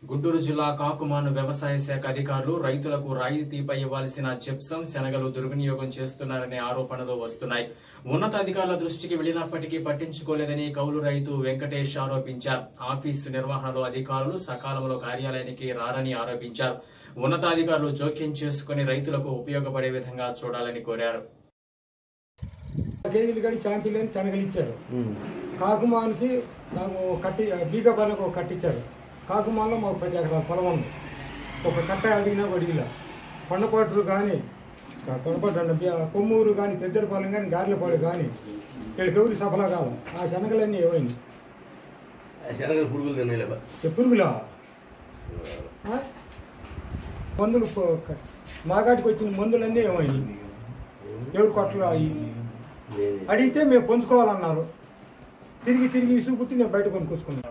గుంటూరు జిల్లా కాకుమాను వ్యవసాయ శాఖ అధికారులు రైతులకు రాయితీపై ఇవ్వాల్సిన జిప్సం శనగలు దుర్వినియోగం చేస్తున్నారనే ఆరోపణలు వస్తున్నాయి ఉన్నతాధికారుల దృష్టికి వెళ్లినప్పటికీ పట్టించుకోలేదని కౌలు రైతు వెంకటేష్ ఆరోపించారు ఆఫీసు నిర్వహణలో అధికారులు సకాలంలో కార్యాలయానికి రారని ఆరోపించారు ఉన్నతాధికారులు జోక్యం చేసుకుని రైతులకు ఉపయోగపడే విధంగా చూడాలని కోరారు కేజీలు గడి చాంపీలు అని శనగలు ఇచ్చారు కాకుమానికి నాకు కట్టి బీగపాలకు ఒక కట్ట ఇచ్చారు కాకుమాలో మాకు పది ఎకరాల పొలం ఉంది ఒక కట్ట అడిగినా అడిగిలా కొండపాట్లు కానీ కొండపాటు అంటే బి- కొమ్మూరు కానీ పెద్దరపాలెం కానీ గార్లపాడు కానీ వీళ్ళకి ఎవరు సఫలా కాదు ఆ శనగలన్నీ ఏమైంది శనగలు పురుగులు తినేలేవా పురుగులా ఆ? మందులు పో- క- మాగాటికి వచ్చిన మందులన్నీ ఏమైనాయి ఎవరు కొట్టలు అవి అడిగితే మేము పొంచుకోవాలన్నారు తిరిగి తిరిగి ఇసుగు పుట్టి నేను బయట కొనుక్కొచ్చుకున్నాను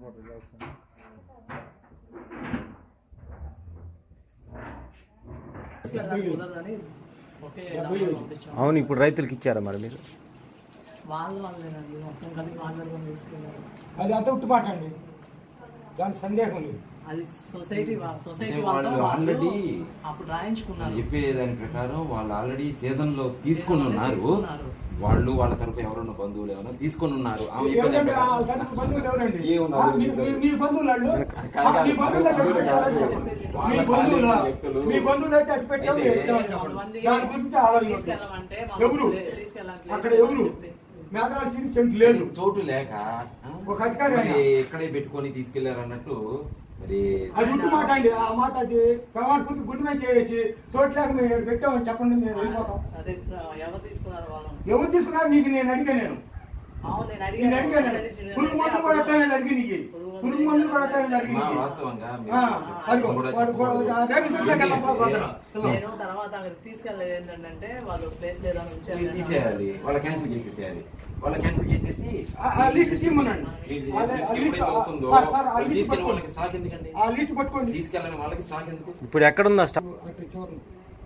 కుదరదని ఒకే డెబ్బై దాంట్లో ఐదు. పంపించాం. అవును ఇప్పుడు రైతులకు ఇచ్చారా మరి మీరు వాళ్ళ వాళ్ళేనండి మొత్తం కలిపి మాట్లాడుకొని తీసుకెళ్ళారు అది అంత ఉట్టుమాట అండి దాని సందేహం లేదు అది సొసైటీ వా- సొసైటీ అంటే వాళ్ళతో వాళ్ళు వాళ్ళు already అప్పుడు రాయించుకున్నారు చెప్పే దాని ప్రకారం వాళ్ళు ఆల్రెడీ సీజన్ లో తీసుకొని ఉన్నారు తీసుకున్నారు. వాళ్ళు వాళ్ళ తరపు ఎవరన్నా బంధువులు ఎవరన్నా తీసుకొని ఉన్నారు ఆమె చెప్పే దాని ఎవరండి ఆ ప్రకారం- తరపు బంధువులు ఎవరండి ఏమున్నారు? ఆ, మీ- మీ- మీ బంధువులు వాళ్ళు? కాదు, ఆ, మీ కాదు. బంధువులు అయితే అటు పెట్టారని వాళ్ళ చెప్పండి. మీ వాళ్ళ బంధువులు వ్యక్తులు. మీ బంధువులు అయితే అటు పెట్టాము అయితే ఎట్టామని చెప్పండి. దాని గురించి ఆలోచించండి తీసుకెళ్ళమంటే మాకు ఎవరు లే- తీసుకెళ్ళట్లేదు అక్కడ అని ఎవరు చెప్పి. మేదరాలు తిరిగి చెంటు లేదు చోటు లేక ఆ? ఒక అధికారి మరి ఆయన. ఇక్కడే పెట్టుకొని తీసుకెళ్లారు అన్నట్టు మరి అది ఉట్టు మాట అండి ఆ మాట అది ప్రమాణ పూర్తి గుడ్డు మీద చేసి చోట్లేక మేము ఇక్కడ పెట్టామని చెప్పండి మేము వెళ్ళిపోతాం అదే ఆ, ఎవరు తీసుకున్నారు వాళ్ళని ఎవరు తీసుకున్నారు నీకు నేను అడిగా నేను అవును నేను నేను అడిగాను అడిగాను పురుగు మందు కూడా అట్టానే జరిగింది నీకు పురుగు మందు కూడా అట్టానే మా జరిగింది వాస్తవంగా ఆ, అదిగో కూడా వాడు కూడా ఆ రేగు చెట్లకి వెళ్ళం పో, భద్ర. నేను తర్వాత అక్కడికి తీసుకెళ్ళలేదు ఏంటంటే వాళ్ళు ప్లేస్ లేదని ఉంచారు తీసేయాలి వాళ్ళ క్యాన్సిల్ చేసేసేయాలి వాళ్ళ క్యాన్సిల్ చేసేసి ఆ- ఆ లిస్ట్ తీయమనండి మీరు ఆ లి- ఆ లిస్ట్ ఎప్పుడైతే వస్తుందో సార్, సార్, ఆ లిస్ట్ తీసుకెళ్ళి వాళ్ళకి పట్టుకోండి. స్టాక్ ఎందుకండి ఆ లిస్ట్ పట్టుకోండి తీసుకెళ్ళని వాళ్ళకి స్టాక్ ఎందుకు ఇప్పుడు ఎక్కడుందా స్టాక్ అటు చూడండి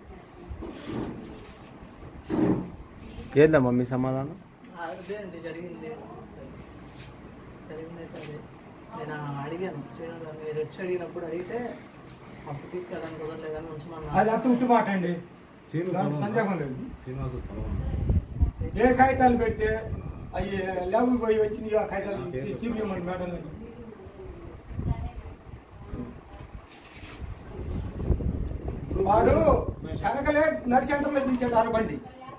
ఏందమ్మా మీ సమాధానం అదే అండి జరిగింది జరిగింది అయితే అదే నేను అడిగాను శ్రీను గారు మీరు వచ్చి అడిగినప్పుడు అడిగితే అప్పుడు తీసుకెళ్ళడానికి కుదరలేదని అది ఉంచమన్నారు అంత ఉట్టు మాట అండి దాంట్లో సందేహం లేదు ఏ కాగితాలు పెడితే అవి లేబు పోయి వచ్చినాయి ఆ కాగితాలు తీపియమని మేడం గారు. వాడు శనకలే నడి సెంటర్లో దించాడు అరబండి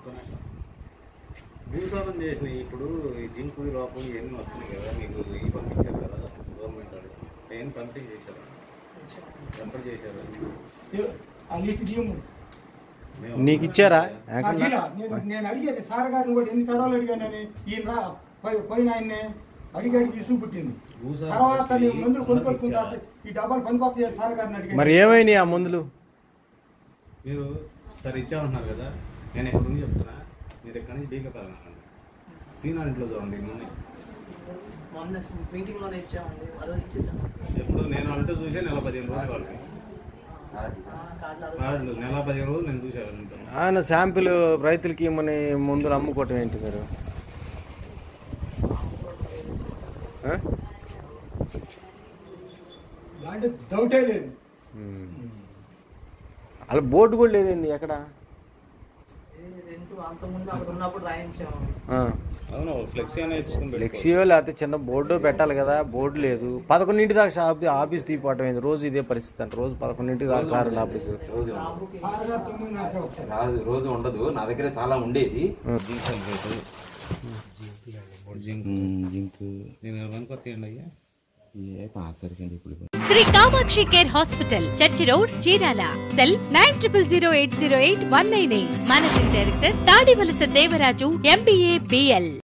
భూసారం చేసినాయి ఇప్పుడు ఈ జింకు ఈ లోపం ఇవన్నీ వస్తున్నాయి కదా మీకు ఇవి పంపించారు కదా గవర్నమెంట్ వాళ్ళు ఏం పంపిణీ చేశారు పంపిణీ చేశారు ఆ లిస్ట్ తీయము మేము నీకు ఇచ్చారా ఆ ఏకంగా? గీల, నేను నేను అడిగాను సార్ గారిని కూడా ఎన్ని తడవలు అడిగానని ఈయన రా పోయి- పోయిన ఆయన్ని అడిగి అడిగి ఇసుగు పుట్టింది భూసారం తర్వాత చేసి నేను మందులు కొనుక్కొచ్చుకున్న ఇచ్చారా? తర్వాత ఈ డబ్బాలు పనికొస్తాయి సార్ గారిని అడిగాను మరి ఏమైనాయి ఆ మందులు మీరు సరే ఇచ్చామంటున్నారు కదా నేను ఎక్కడ ఉంది చెప్తున్నా మీరు ఎక్కడి నుంచి బీగపాలన సీనా ఇంట్లో చూడండి మొన్న మొన్న మీటింగ్ లోనే ఇచ్చామండి ఆ రోజు ఇచ్చేసాను ఎప్పుడు నేను అంటూ చూసే నెల పదిహేను రోజులు వాళ్ళకి కార్డులు ఆ రోజు కాదు, నెల పదిహేను రోజులు నేను చూశాను అంటూ ఆయన శాంపిల్ రైతులకి ఇమ్మని మందులు అమ్ముకోవటం ఏంటి మీరు ఆ? దాంట్లో డౌటే లేదు ఉమ్. అలా బోర్డు కూడా లేదండి ఎక్కడ రెంట్ అంతకుముందు అక్కడ ఉన్నప్పుడు రాయించాము ఆ. అవును ఫ్లెక్సీ అనేది ఇచ్చుకుని పెట్టుకో. ఫ్లెక్సీయో లేకపోతే చిన్న బోర్డు పెట్టాలి కదా బోర్డు లేదు పదకొండింటి దాకా షాప్ ఆఫీస్ తీపోవటం ఏంది రోజు ఇదే పరిస్థితి అంట రోజు పదకొండింటి దాకా రారు ఆఫీస్ రోజు ఉండదు. షాపుకి సార్ గారు తొమ్మిదిన్నరకే వస్తారు రాదు రోజు ఉండదు నా దగ్గర తాళా ఉండేది జింక్ సల్ఫేట్ జింక్ జింక్ నేను కనుకొస్తాయండి అయ్యా ఏ పాసరికండి ఇప్పుడు Shri Kamakshi care hospital church road Chirala cell nine triple zero eight zero eight one nine eight managing director Tadivalasa Devaraju MBA BL